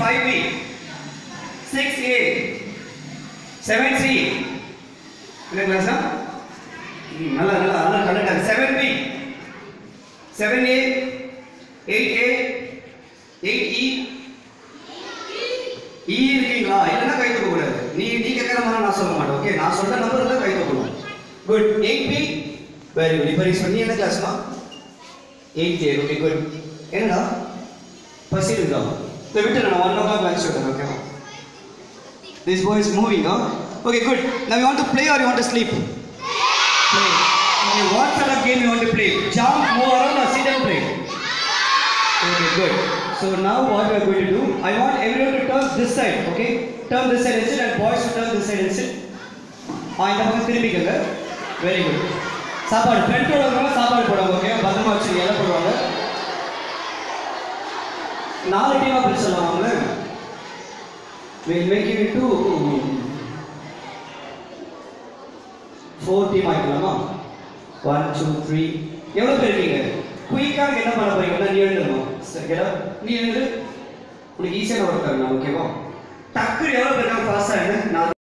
Five B six A seven C என்ன கிளாஸா நல்லா நல்லா நல்லா கரெக்டாக seven B seven A eight A eight E E இருக்கீங்களா இல்லைன்னா கை தூக்க கூடாது நீ நீ கேட்குற மாதிரி நான் சொல்ல மாட்டேன் ஓகே நான் சொல்ற நம்பர் தான் கை தூக்கணும் good eight B very good இப்போ நீ என்ன கிளாஸ்மா எயிட் ஏ ஓகே குட் என்னடா பசி இருக்கா இதை விட்டு நான் ஒன் ஓ கிளாக் லஞ்ச் விட்டுறேன் ஓகேவா this boy is moving okay good now you want to play or you want to sleep play okay what sort of game you want to play jump move around or sit and play Okay, good. So now what we are going to do, I want everyone to turn this side, okay? Turn this side and sit and boys to turn this side and sit. ஆ இந்த பக்கம் திரும்பிக்கங்க very good சாப்பாடு ஃப்ரெண்டோட வரவங்க சாப்பாடு போடுவாங்க okay பத்திரமா வச்சு இலை போடுவாங்க நாலு டீமாக பிரிச்சிடலாம் அவங்கள will make you to four team ஆகிக்கலாமா ஒன் டூ த்ரீ எவ்வளோ பேர் இருக்கீங்க குயிக்காக என்ன பண்ண போறீங்கன்னா நீ எழுந்துடணும் சரிடா நீ எழுந்து உனக்கு ஈஸியான ஒர்க் தரணும் ஓகேவா டக்கு எவ்வளோ பேர் ஃபாஸ்ட்டாக எழுந்து நான்